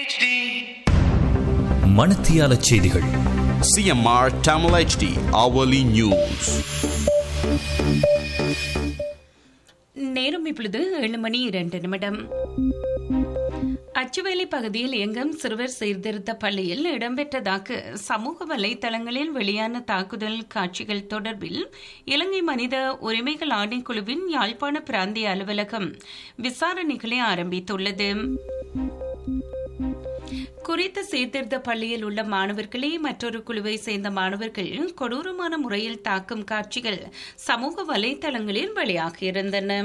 HD மணத்தியால செய்திகள் CMR Tamil HD hourly news. நேரம் இப்பொழுது ஏழு மணி இரண்டு நிமிடம் அச்சுவேலி பகுதியில் எங்கும் சிறுவர் சீர்திருத்த பள்ளியில் இடம்பெற்றதாக சமூக வலைதளங்களில் வெளியான தாக்குதல் காட்சிகள் தொடர்பில் இலங்கை மனித உரிமைகள் ஆணைக்குழுவின் யாழ்ப்பாண பிராந்திய அலுவலகம் விசாரணைகளை ஆரம்பித்துள்ளது குறித்த சீர்திருத்த பள்ளியில் உள்ள மாணவர்களை மற்றொரு குழுவை சேர்ந்த மாணவர்கள் கொடூரமான முறையில் தாக்கும் காட்சிகள் சமூக வலைதளங்களில் வெளியாகியிருந்தன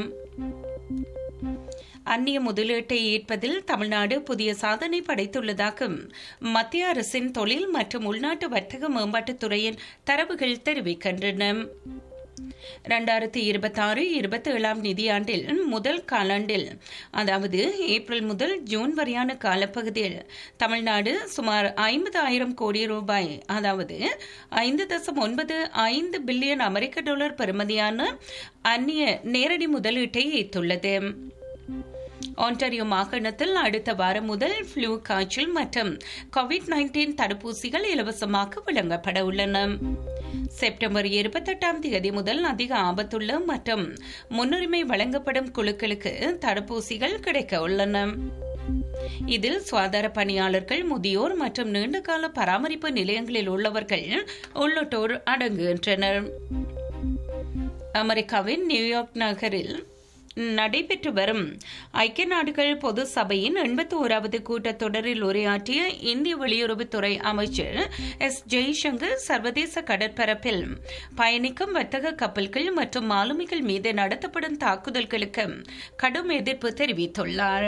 அந்நிய முதலீட்டை ஈர்ப்பதில் தமிழ்நாடு புதிய சாதனை படைத்துள்ளதாக மத்திய அரசின் தொழில் மற்றும் உள்நாட்டு வர்த்தக மேம்பாட்டுத் துறையின் தரவுகள் தெரிவிக்கின்றன இரண்டாயிரத்தி இருபத்தி ஆறு இருபத்தி ஏழாம் நிதியாண்டில் முதல் காலாண்டில் அதாவது ஏப்ரல் முதல் ஜூன் வரையான காலப்பகுதியில் தமிழ்நாடு சுமார் ஐம்பது ஆயிரம் கோடி ரூபாய் அதாவது ஐந்து தசம் ஒன்பது ஐந்து பில்லியன் அமெரிக்க டாலர் பெறுமதியான அந்நிய நேரடி முதலீட்டை ஈர்த்துள்ளது ஆன்டாரியோ மாகாணத்தில் அடுத்த வாரம் முதல் ஃப்ளூ காய்ச்சல் மற்றும் கோவிட் நைன்டீன் தடுப்பூசிகள் இலவசமாக வழங்கப்பட உள்ளன செப்டம்பர் இருபத்தெட்டாம் தேதி முதல் அதிக ஆபத்துள்ள மற்றும் முன்னுரிமை வழங்கப்படும் குழுக்களுக்கு தடுப்பூசிகள் கிடைக்க உள்ளன இதில் சுகாதார பணியாளர்கள் முதியோர் மற்றும் நீண்டகால பராமரிப்பு நிலையங்களில் உள்ளவர்கள் உள்ளிட்டோர் அடங்குகின்றனர் அமெரிக்காவின் நியூயார்க் நகரில் நடைபெற்று வரும் ஐக்கிய நாடுகள் பொது சபையின் எண்பத்தி ஓராவது கூட்டத்தொடரில் உரையாற்றிய இந்திய வெளியுறவுத்துறை அமைச்சர் எஸ் ஜெய்சங்கர் சர்வதேச கடற்பரப்பில் பயணிக்கும் வர்த்தக கப்பல்கள் மற்றும் மாலுமிகள் மீது நடத்தப்படும் தாக்குதல்களுக்கு கடும் எதிர்ப்பு தெரிவித்துள்ளார்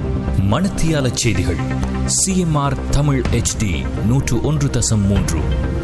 மணத்தியால செய்திகள் சிஎம்ஆர் தமிழ் HD நூற்று ஒன்று தசம் மூன்று